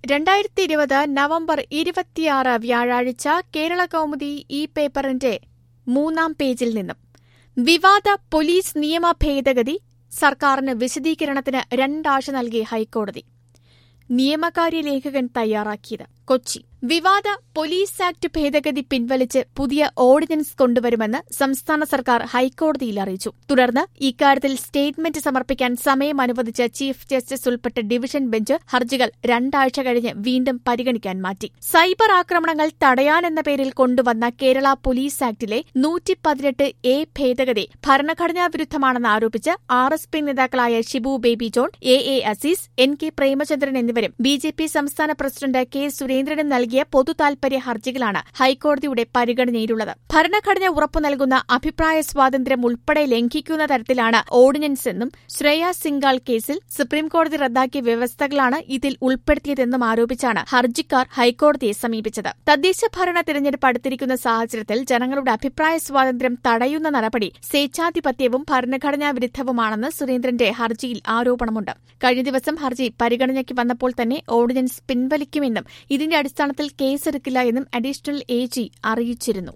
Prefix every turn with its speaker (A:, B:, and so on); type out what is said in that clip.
A: രണ്ടായിരത്തി ഇരുപത് നവംബർ ഇരുപത്തിയാറ് വ്യാഴാഴ്ച കേരള കൗമുദി ഈ പേപ്പറിന്റെ മൂന്നാം പേജിൽ നിന്നും വിവാദ പോലീസ് നിയമ ഭേദഗതി സർക്കാരിന് വിശദീകരണത്തിന് രണ്ടാഴ്ച നൽകി ഹൈക്കോടതി നിയമകാര്യ ലേഖകൻ തയ്യാറാക്കിയത് കൊച്ചി വിവാദ പോലീസ് ആക്ട് ഭേദഗതി പിൻവലിച്ച് പുതിയ ഓർഡിനൻസ് കൊണ്ടുവരുമെന്ന് സംസ്ഥാന സർക്കാർ ഹൈക്കോടതിയിൽ അറിയിച്ചു തുടർന്ന് ഇക്കാര്യത്തിൽ സ്റ്റേറ്റ്മെന്റ് സമർപ്പിക്കാൻ സമയം അനുവദിച്ച ചീഫ് ജസ്റ്റിസ് ഉൾപ്പെട്ട ഡിവിഷൻ ബെഞ്ച് ഹർജികൾ രണ്ടാഴ്ച കഴിഞ്ഞ് വീണ്ടും പരിഗണിക്കാൻ മാറ്റി സൈബർ ആക്രമണങ്ങൾ തടയാനെന്ന പേരിൽ കൊണ്ടുവന്ന കേരള പോലീസ് ആക്ടിലെ നൂറ്റി പതിനെട്ട് എ ഭേദഗതി ഭരണഘടനാ വിരുദ്ധമാണെന്ന് ആരോപിച്ച് ആർ എസ് പി നേതാക്കളായ Shibu Baby John A A Azeez N K Premachandran എന്നിവരും ബി ജെ പി സംസ്ഥാന പ്രസിഡന്റ് കെ സുരേന്ദ്രനും നൽകിയ പൊതുതാൽപര്യ ഹർജികളാണ് ഹൈക്കോടതിയുടെ പരിഗണനയിലുള്ളത് ഭരണഘടന ഉറപ്പു നൽകുന്ന അഭിപ്രായ സ്വാതന്ത്ര്യം ഉൾപ്പെടെ ലംഘിക്കുന്ന തരത്തിലാണ് ഓർഡിനൻസ് എന്നും ശ്രേയ സിംഗാൾ കേസിൽ സുപ്രീംകോടതി റദ്ദാക്കിയ വ്യവസ്ഥകളാണ് ഇതിൽ ഉൾപ്പെടുത്തിയതെന്നും ആരോപിച്ചാണ് ഹർജിക്കാർ ഹൈക്കോടതിയെ സമീപിച്ചത് തദ്ദേശ ഭരണ തിരഞ്ഞെടുപ്പ് അടുത്തിരിക്കുന്ന സാഹചര്യത്തിൽ ജനങ്ങളുടെ അഭിപ്രായ സ്വാതന്ത്ര്യം തടയുന്ന നടപടി സ്വേച്ഛാധിപത്യവും ഭരണഘടനാ വിരുദ്ധവുമാണെന്ന് സുരേന്ദ്രന്റെ ഹർജിയിൽ ആരോപണമുണ്ട് കഴിഞ്ഞ ദിവസം ഹർജി പരിഗണനയ്ക്ക് വന്നപ്പോൾ തന്നെ ഓർഡിനൻസ് പിൻവലിക്കുമെന്നും ഇതിന്റെ അടിസ്ഥാനത്തിൽ കേസെടുക്കില്ല എന്നും അഡീഷണൽ എ ജി അറിയിച്ചിരുന്നു